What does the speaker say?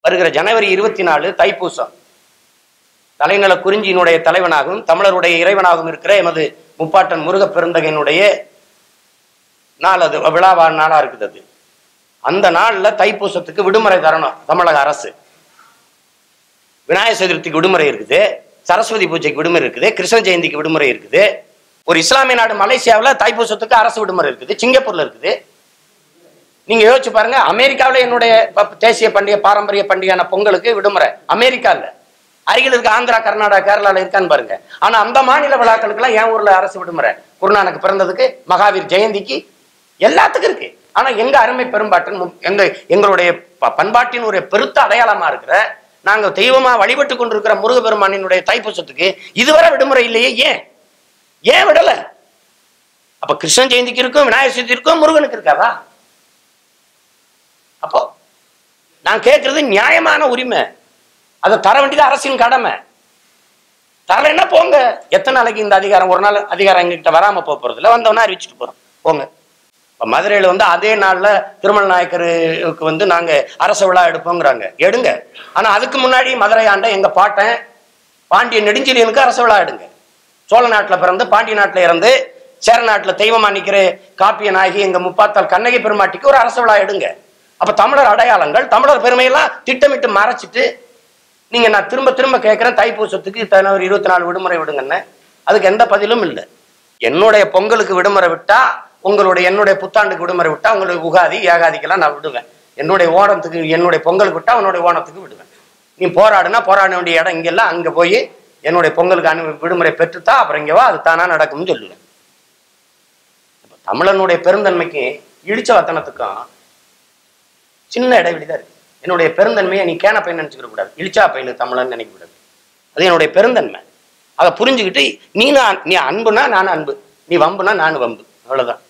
வருகிற ஜனவரி இருபத்தி நாலு தைப்பூசம் தலைநல குறிஞ்சியினுடைய தலைவனாகவும் தமிழருடைய இறைவனாகவும் இருக்கிற எமது முப்பாட்டன் முருகப் பெருந்தகையினுடைய நாள் அது விழாவா நாளா இருக்குது அது அந்த நாள்ல தைப்பூசத்துக்கு விடுமுறை தரணும் தமிழக அரசு விநாயகர் சதுர்த்திக்கு விடுமுறை இருக்குது சரஸ்வதி பூஜைக்கு விடுமுறை இருக்குது கிருஷ்ண ஜெயந்திக்கு விடுமுறை இருக்குது ஒரு இஸ்லாமிய நாடு மலேசியாவில் தைப்பூசத்துக்கு அரசு விடுமுறை இருக்குது சிங்கப்பூர்ல இருக்குது நீங்க யோசிச்சு பாருங்க அமெரிக்காவில் என்னுடைய ப- தேசிய பண்டிகை பாரம்பரிய பண்டிகையான பொங்கலுக்கு விடுமுறை அமெரிக்காவில் அருகில் இருக்க ஆந்திரா கர்நாடகா கேரளால இருக்கான்னு பாருங்க ஆனா அந்த மாநில விழாக்களுக்கெல்லாம் என் ஊர்ல அரசு விடுமுறை குருநானக் பிறந்ததுக்கு மகாவீர் ஜெயந்திக்கு எல்லாத்துக்கும் இருக்கு ஆனா எங்க அருமை பெரும்பாட்டின் மு- எங்க எங்களுடைய ப- பண்பாட்டின் ஒரு பெருத்த அடையாளமா இருக்கிற நாங்க தெய்வமா வழிபட்டு கொண்டிருக்கிற முருகப்பெருமானினுடைய தைப்பூசத்துக்கு இதுவரை விடுமுறை இல்லையே ஏன் ஏன் விடல அப்ப கிருஷ்ண ஜெயந்திக்கு இருக்கும் விநாயகர் சதுர்த்தி இருக்கும் முருகனுக்கு இருக்காதா அப்போ நான் கேட்கறது நியாயமான உரிமை அதை தர வேண்டியது அரசின் கடமை தரலைன்னா போங்க எத்தனை நாளைக்கு இந்த அதிகாரம் ஒரு நாள் அதிகாரம் எங்ககிட்ட வராம போக போறது இல்லை வந்தவொன்னே அறிவிச்சிட்டு போறோம் போங்க இப்போ மதுரையில் வந்து அதே நாளில் திருமல் நாயக்கருக்கு வந்து நாங்கள் அரச விழா எடுப்போங்கிறாங்க எடுங்க ஆனால் அதுக்கு முன்னாடி மதுரை ஆண்ட எங்கள் பாட்டன் பாண்டிய நெடுஞ்செழியனுக்கு அரச விழா எடுங்க சோழ நாட்டில் பிறந்து பாண்டிய நாட்டில் இறந்து சேர நாட்டில் தெய்வமா நிற்கிற காப்பிய நாயகி எங்கள் முப்பாத்தால் கண்ணகி பெருமாட்டிக்கு ஒரு அரச விழா எடுங்க அப்போ தமிழர் அடையாளங்கள் தமிழர் பெருமையெல்லாம் திட்டமிட்டு மறைச்சிட்டு நீங்க நான் திரும்ப திரும்ப கேட்கிறேன் தைப்பூசத்துக்கு ஜனவரி இருபத்தி நாலு விடுமுறை விடுங்கன்னு அதுக்கு எந்த பதிலும் இல்லை என்னுடைய பொங்கலுக்கு விடுமுறை விட்டா உங்களுடைய என்னுடைய புத்தாண்டுக்கு விடுமுறை விட்டா உங்களுடைய உகாதி ஏகாதிக்கெல்லாம் நான் விடுவேன் என்னுடைய ஓணத்துக்கு என்னுடைய பொங்கலுக்கு விட்டா உன்னுடைய ஓணத்துக்கு விடுவேன் நீ போராடுனா போராட வேண்டிய இடம் இங்கெல்லாம் அங்க போய் என்னுடைய பொங்கலுக்கு அனு விடுமுறை பெற்றுத்தா அப்புறம் இங்க வா அது தானா நடக்கும்னு சொல்லுவேன் இப்ப தமிழனுடைய பெருந்தன்மைக்கு இழிச்ச வத்தனத்துக்கும் சின்ன இடைவெளி தான் இருக்கு என்னுடைய பெருந்தன்மையை நீ கேன பையன் நினைச்சுக்க கூடாது இழிச்சா பையனு தமிழன் நினைக்க கூடாது அது என்னுடைய பெருந்தன்மை அதை புரிஞ்சுக்கிட்டு நீ நான் நீ அன்புனா நான் அன்பு நீ வம்புனா நான் வம்பு அவ்வளவுதான்